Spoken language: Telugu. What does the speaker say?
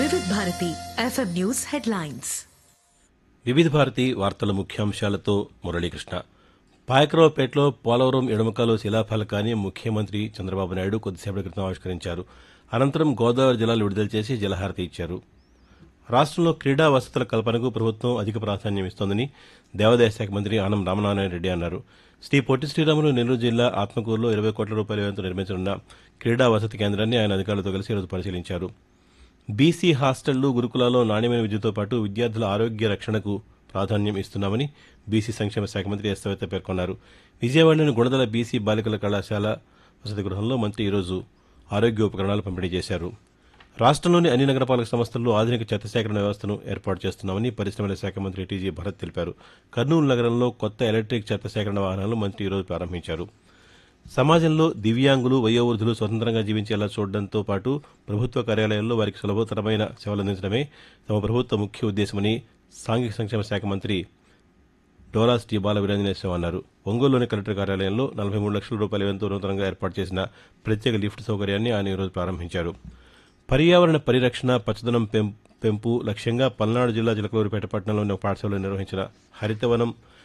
వివిధ భారతి ఎఫ్ఎం న్యూస్ హెడ్లైన్స్ వివిధ భారతి వార్తల ముఖ్యాంశాలతో మురళీకృష్ణ పాయకరావుపేటలో పోలవరం ఎడమకాలు శిలాఫలకాన్ని ముఖ్యమంత్రి చంద్రబాబు నాయుడు కొద్దిసేపటి క్రితం ఆవిష్కరించారు అనంతరం గోదావరి జలాలు విడుదల చేసి జలహారతి ఇచ్చారు రాష్ట్రంలో క్రీడా వసతుల కల్పనకు ప్రభుత్వం అధిక ప్రాధాన్యం ఇస్తోందని దేవాదాయ శాఖ మంత్రి ఆనం రామనారాయణ రెడ్డి అన్నారు శ్రీ పొట్టి శ్రీరాములు నెల్లూరు జిల్లా ఆత్మకూరులో ఇరవై కోట్ల రూపాయల వ్యయంతో నిర్మించనున్న క్రీడా వసతి కేంద్రాన్ని ఆయన అధికారులతో కలిసి ఈరోజు పరిశీలించారు బీసీ హాస్టళ్లు గురుకులాల్లో నాణ్యమైన విద్యతో పాటు విద్యార్థుల ఆరోగ్య రక్షణకు ప్రాధాన్యం ఇస్తున్నామని బీసీ సంక్షేమ శాఖ మంత్రి ఎస్ సవిత పేర్కొన్నారు విజయవాడలోని గుణదల బీసీ బాలికల కళాశాల వసతి గృహంలో మంత్రి ఈరోజు ఆరోగ్య ఉపకరణాలు పంపిణీ చేశారు రాష్ట్రంలోని అన్ని నగరపాలక సంస్థల్లో ఆధునిక చెత్త సేకరణ వ్యవస్థను ఏర్పాటు చేస్తున్నామని పరిశ్రమల శాఖ మంత్రి టీజీ భరత్ తెలిపారు కర్నూలు నగరంలో కొత్త ఎలక్ట్రిక్ చెత్త సేకరణ వాహనాలను మంత్రి ఈరోజు ప్రారంభించారు సమాజంలో దివ్యాంగులు వయోవృద్ధులు స్వతంత్రంగా జీవించేలా చూడడంతో పాటు ప్రభుత్వ కార్యాలయాల్లో వారికి సులభతరమైన సేవలు అందించడమే తమ ప్రభుత్వ ముఖ్య ఉద్దేశమని సాంఘిక సంక్షేమ శాఖ మంత్రి డోలాస్ టీ బాల వీరాంజనేశ్వరం అన్నారు ఒంగోలులోని కలెక్టర్ కార్యాలయంలో నలభై మూడు లక్షల రూపాయల వ్యయంతో నూతనంగా ఏర్పాటు చేసిన ప్రత్యేక లిఫ్ట్ సౌకర్యాన్ని ఆయన ఈరోజు ప్రారంభించారు పర్యావరణ పరిరక్షణ పచ్చదనం పెం- పెంపు లక్ష్యంగా పల్నాడు జిల్లా చిలకలూరిపేట పట్టణంలోని ఒక పాఠశాలలో నిర్వహించిన హరితవనం